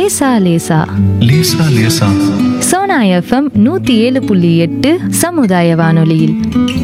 லேசா லேசா லேசா லேசா சோனா எஃப்எம் நூத்தி ஏழு புள்ளி எட்டு சமுதாய வானொலியில்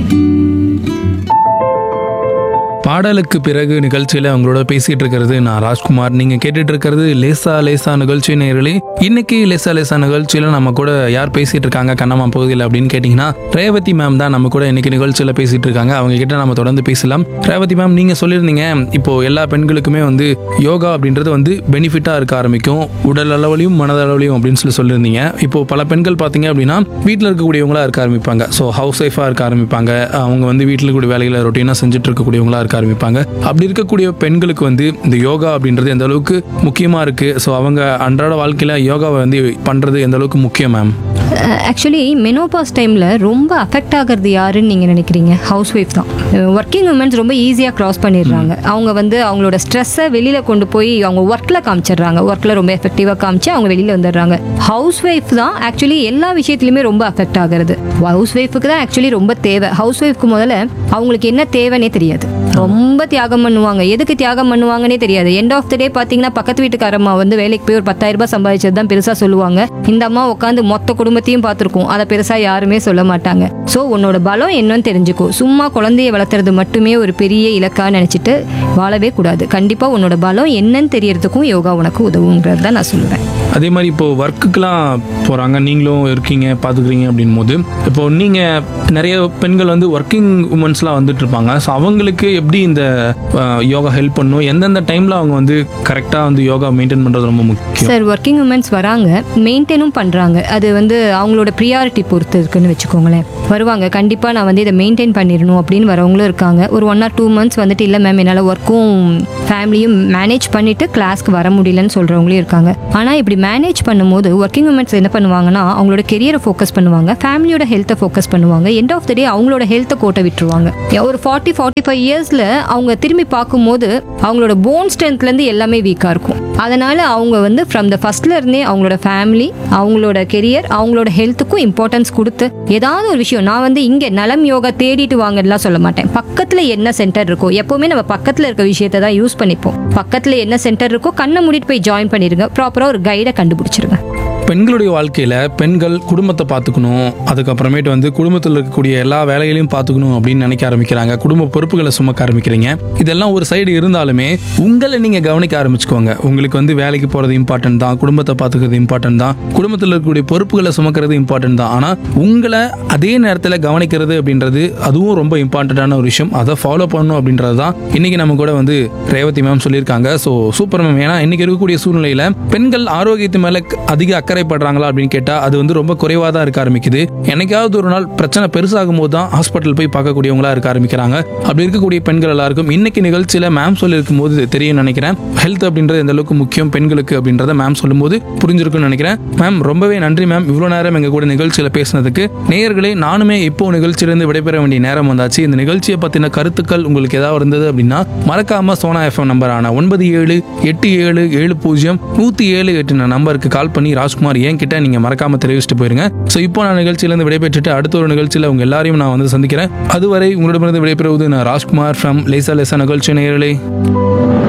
பாடலுக்கு பிறகு நிகழ்ச்சியில் அவங்களோட பேசிட்டு இருக்கிறது நான் ராஜ்குமார் நீங்க கேட்டுட்டு இருக்கிறது லேசா லேசா நிகழ்ச்சி நேர்களே இன்னைக்கு லேசா லேசா நிகழ்ச்சியில நம்ம கூட யார் பேசிட்டு இருக்காங்க கண்ணம்மா பகுதியில் அப்படின்னு கேட்டிங்கன்னா ரேவதி மேம் தான் நம்ம கூட இன்னைக்கு நிகழ்ச்சியில் பேசிட்டு இருக்காங்க அவங்க கிட்ட நம்ம தொடர்ந்து பேசலாம் ரேவதி மேம் நீங்க சொல்லியிருந்தீங்க இப்போ எல்லா பெண்களுக்குமே வந்து யோகா அப்படின்றது வந்து பெனிஃபிட்டா இருக்க ஆரம்பிக்கும் உடல் அளவுலையும் மனதளவுலையும் அப்படின்னு சொல்லி சொல்லியிருந்தீங்க இப்போ பல பெண்கள் பார்த்தீங்க அப்படின்னா வீட்டில் இருக்கக்கூடியவங்களா இருக்க ஆரம்பிப்பாங்க ஸோ ஹவுஸ் ஒய்ஃபாக இருக்க ஆரம்பிப்பாங்க அவங்க வந்து வீட்டில் இருக்கக்கூடிய வேலைகளை ரொட்டீனாக செஞ்சுட்டு இருக்கக்கூடியவங்களா இருக்க ஆரம்பிப்பாங்க அப்படி இருக்கக்கூடிய பெண்களுக்கு வந்து இந்த யோகா அப்படின்றது எந்த அளவுக்கு முக்கியமாக இருக்கு ஸோ அவங்க அன்றாட வாழ்க்கையில் யோகாவை வந்து பண்றது எந்த அளவுக்கு முக்கியம் மேம் ஆக்சுவலி மெனோபாஸ் டைமில் ரொம்ப அஃபெக்ட் ஆகிறது யாருன்னு நீங்கள் நினைக்கிறீங்க ஹவுஸ் ஒய்ஃப் தான் ஒர்க்கிங் உமன்ஸ் ரொம்ப ஈஸியாக க்ராஸ் பண்ணிடுறாங்க அவங்க வந்து அவங்களோட ஸ்ட்ரெஸ்ஸை வெளியில் கொண்டு போய் அவங்க ஒர்க்கில் காமிச்சிடுறாங்க ஒர்க்கில் ரொம்ப எஃபெக்டிவாக காமிச்சு அவங்க வெளியில் வந்துடுறாங்க ஹவுஸ் ஒய்ஃப் தான் ஆக்சுவலி எல்லா விஷயத்துலையுமே ரொம்ப அஃபெக்ட் ஆகிறது ஹவுஸ் ஒய்ஃபுக்கு தான் ஆக்சுவலி ரொம்ப தேவை ஹவுஸ் ஒய்ஃப்க்கு முதல்ல அவங்களுக்கு என்ன தேவைன்னே தெரியாது ரொம்ப தியாகம் பண்ணுவாங்க எதுக்கு தியாகம் பண்ணுவாங்கன்னே தெரியாது எண்ட் ஆஃப் த டே பார்த்தீங்கன்னா பக்கத்து வீட்டுக்காரம்மா வந்து வேலைக்கு போய் ஒரு பத்தாயிரம் ரூபாய் சம்பாதிச்சது தான் பெருசாக சொல்லுவாங்க இந்த அம்மா உட்காந்து மொத்த குடும்பத்தையும் பார்த்துருக்கோம் அதை பெருசாக யாருமே சொல்ல மாட்டாங்க ஸோ உன்னோட பலம் என்னன்னு தெரிஞ்சுக்கோ சும்மா குழந்தைய வளர்த்துறது மட்டுமே ஒரு பெரிய இலக்கா நினச்சிட்டு வாழவே கூடாது கண்டிப்பாக உன்னோட பலம் என்னன்னு தெரியறதுக்கும் யோகா உனக்கு உதவுங்கிறது தான் நான் சொல்லுவேன் அதே மாதிரி இப்போ ஒர்க்குக்கெலாம் போகிறாங்க நீங்களும் இருக்கீங்க பார்த்துக்கிறீங்க அப்படின் போது இப்போ நீங்கள் நிறைய பெண்கள் வந்து ஒர்க்கிங் உமன்ஸ்லாம் வந்துட்டு இருப்பாங்க ஸோ அவங்களுக்கு எப்படி இந்த அஹ், யோகா ஹெல்ப் பண்ணும் எந்தெந்த டைமில் அவங்க வந்து கரெக்டாக வந்து யோகா மெயின்டைன் பண்ணுறது ரொம்ப முக்கியம் சார் ஒர்க்கிங் உமன்ஸ் வராங்க மெயின்டைனும் பண்ணுறாங்க அது வந்து அவங்களோட ப்ரியாரிட்டி பொறுத்து இருக்குன்னு வச்சுக்கோங்களேன் வருவாங்க கண்டிப்பாக நான் வந்து இதை மெயின்டைன் பண்ணிடணும் அப்படின்னு வரவங்களும் இருக்காங்க ஒரு ஒன் ஆர் டூ மந்த்ஸ் வந்துட்டு இல்லை மேம் என்னால் ஒர்க்கும் ஃபேமிலியும் மேனேஜ் பண்ணிட்டு கிளாஸ்க்கு வர முடியலன்னு சொல்கிறவங்களும் இருக்காங்க ஆனால் இப்படி மேனேஜ் பண்ணும்போது ஒர்க்கிங் உமன்ஸ் என்ன பண்ணுவாங்கன்னா அவங்களோட கெரியரை ஃபோக்கஸ் பண்ணுவாங்க ஃபேமிலியோட ஹெல்த்தை ஃபோக்கஸ் பண்ணுவாங்க எண்ட் ஆஃப் த டே அவங்களோட ஹெல்த்தை கோட்டை விட்டுருவாங்க ஒரு ஃபார்ட்டி ஃபார்ட்டி ஃபைவ் இயர்ஸில் அவங்க திரும்பி பார்க்கும்போது அவங்களோட போன் ஸ்ட்ரென்த்லேருந்து எல்லாமே வீக்காக இருக்கும் அதனால அவங்க வந்து ஃப்ரம் த ஃபர்ஸ்ட்ல இருந்தே அவங்களோட ஃபேமிலி அவங்களோட கெரியர் அவங்களோட ஹெல்த்துக்கும் இம்பார்ட்டன்ஸ் கொடுத்து ஏதாவது ஒரு விஷயம் நான் வந்து இங்கே நலம் யோகா தேடிட்டு வாங்கலாம் சொல்ல மாட்டேன் பக்கத்தில் என்ன சென்டர் இருக்கோ எப்போவுமே நம்ம பக்கத்தில் இருக்க விஷயத்தை தான் யூஸ் பண்ணிப்போம் பக்கத்தில் என்ன சென்டர் இருக்கோ கண்ணை மூடிட்டு போய் ஜாயின் பண்ணிருங்க ப்ராப்பராக ஒரு கைடை கண்டுபிடிச்சிருங்க பெண்களுடைய வாழ்க்கையில் பெண்கள் குடும்பத்தை பார்த்துக்கணும் அதுக்கப்புறமேட்டு வந்து குடும்பத்தில் இருக்கக்கூடிய எல்லா வேலைகளையும் பார்த்துக்கணும் அப்படின்னு நினைக்க ஆரம்பிக்கிறாங்க குடும்ப பொறுப்புகளை சுமக்க ஆரம்பிக்கிறீங்க இதெல்லாம் ஒரு சைடு இருந்தாலுமே உங்களை நீங்கள் கவனிக்க ஆரம்பிச்சுக்கோங்க உங்களுக்கு வந்து வேலைக்கு போகிறது இம்பார்ட்டன்ட் தான் குடும்பத்தை பார்த்துக்கிறது இம்பார்ட்டன்ட் தான் குடும்பத்தில் இருக்கக்கூடிய பொறுப்புகளை சுமக்கிறது இம்பார்ட்டன்ட் தான் ஆனால் உங்களை அதே நேரத்தில் கவனிக்கிறது அப்படின்றது அதுவும் ரொம்ப இம்பார்ட்டண்ட்டான ஒரு விஷயம் அதை ஃபாலோ பண்ணணும் அப்படின்றது தான் இன்னைக்கு நம்ம கூட வந்து ரேவதி மேம் சொல்லியிருக்காங்க ஸோ சூப்பர் மேம் ஏன்னா இன்னைக்கு இருக்கக்கூடிய சூழ்நிலையில் பெண்கள் ஆரோக்கியத்து மேலே அதிக அக்கறைப்படுறாங்களா அப்படின்னு கேட்டால் அது வந்து ரொம்ப குறைவாக தான் இருக்க ஆரம்பிக்குது என்னைக்காவது ஒரு நாள் பிரச்சனை பெருசாகும் போது தான் ஹாஸ்பிட்டல் போய் பார்க்கக்கூடியவங்களா இருக்க ஆரம்பிக்கிறாங்க அப்படி இருக்கக்கூடிய பெண்கள் எல்லாருக்கும் இன்னைக்கு நிகழ்ச்சியில் மேம் சொல்லியிருக்கும் போது தெரியும் நினைக்கிறேன் ஹெல்த் அப்படின்றது எந்த அளவுக்கு முக்கியம் பெண்களுக்கு அப்படின்றத மேம் சொல்லும்போது புரிஞ்சிருக்கும்னு நினைக்கிறேன் மேம் ரொம்பவே நன்றி மேம் இவ்வளோ நேரம் எங்கள் கூட நிகழ்ச்சியில் பேசினதுக்கு நேயர்களே நானுமே இப்போ நிகழ்ச்சியிலிருந்து விடைபெற வேண்டிய நேரம் வந்தாச்சு இந்த நிகழ்ச்சியை பற்றின கருத்துக்கள் உங்களுக்கு ஏதாவது இருந்தது அப்படின்னா மறக்காம சோனா எஃப்எம் நம்பரான ஒன்பது ஏழு எட்டு ஏழு ஏழு பூஜ்ஜியம் நூற்றி ஏழு எட்டு நம்பருக்கு கால் பண்ணி ராஜ்குமார் ஏன் கிட்ட நீங்கள் மறக்காம தெரிவிச்சுட்டு போயிருங்க ஸோ இப்போ நான் நிகழ்ச்சியிலேருந்து விடைபெற்றுட்டு அடுத்த ஒரு நிகழ்ச்சியில் உங்க எல்லாரையும் நான் வந்து சந்திக்கிறேன் அதுவரை உங்களிடமிருந்து விடைபெறுவது நான் ராஜ்குமார் ஃப்ரம் லேசா லேசா நிகழ்ச்சி நேயர்களே